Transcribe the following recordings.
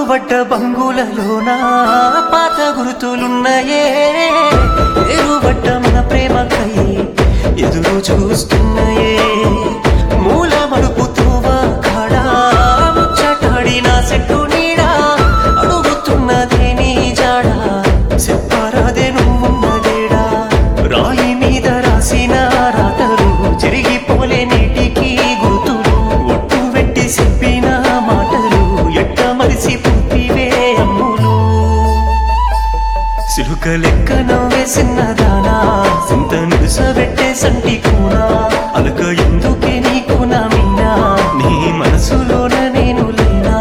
పడ్డ బంగులలోన పాత గుర్తులున్నాయే ఎరువడ్డ మన ప్రేమకై ఎదురు చూస్తున్నాయే మూల మడుపుతోవా కాడా ముచ్చటాడిన చెట్టు నీడా అడుగుతున్నదే నీ జాడా చెప్పరాదే నువ్వున్నదేడా రాయి మీద రాసిన రాతలు చెరిగిపోలే నీటికి గుర్తులు ఒట్టు పెట్టి చెప్పిన మాటలు ఎట్ట మరిసి పుట్టివే అమ్ములు సిలుక లెక్క నవ్వే చిన్నదానా సింత నిలుసబెట్టే సంటి కూనా అలక ఎందుకే నీకు నా మీనా నీ మనసులోన నేను లేనా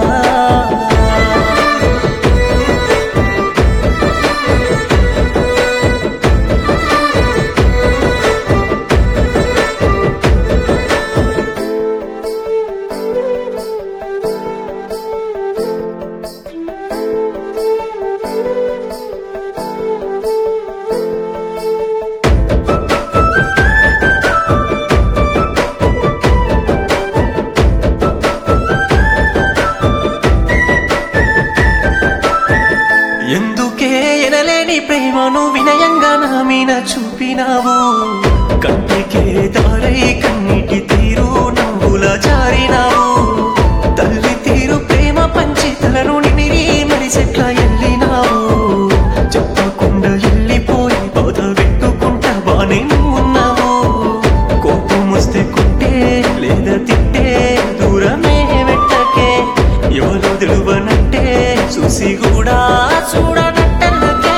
ఎందుకే ఎనలేని ప్రేమను వినయంగా నా మీన చూపినావు కంటికే దారై కన్నీటి తీరు నవ్వుల జారినావు తల్లి తీరు ప్రేమ పంచి తలను నిమిరి మరిసెట్ల ఎల్లినావు చెప్పకుండా ఎల్లిపోయి బాధ పెట్టుకుంటా బానే ఉన్నావు కోపం వస్తే కొట్టే లేదా తిట్టే దూరమే వెట్టకే ఎవరు తెలువనంటే చూసి కూడా చూడనట్టకే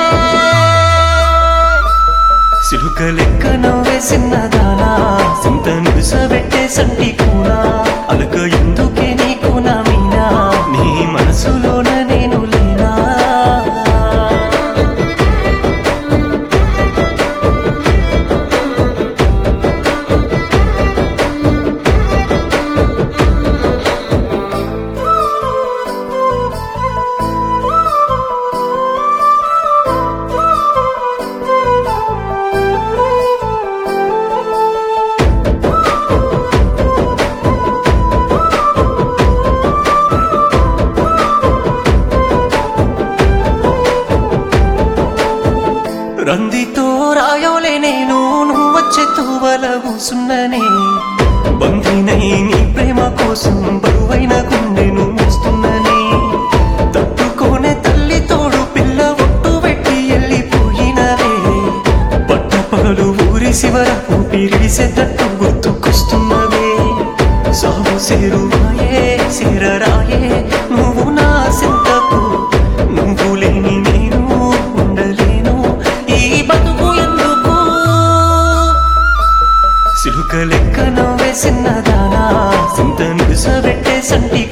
సిలుక లెక్క నవ్వే చిన్నదానా సింత నిలుసబెట్టే సంటి కూనా అలక ఎందుకే నీకు నా మీనా నీ మనసులోన నేను లేనా రందితో రాయోలే నేను నువ్వు వచ్చే తూవల కూసున్ననే బంధినై నీ ప్రేమ కోసం బరువైన గుండెను మోస్తున్ననే తట్టుకోనే తల్లి తోడు పిల్ల ఒట్టు పెట్టి వెళ్ళిపోయినవే పట్ట పగలు ఊరి శివర ఊపిరిసేటట్టు గుర్తుకొస్తున్నవే సాగు సేరువాయే సేరరాయే నువ్వు నా సింతకు నువ్వు లేని నేను ఉండలేను ఈ బతుకు ఎందుకు సిలుక లెక్క నవ్వే చిన్నదానా సింత నిలుసబెట్టే సంటి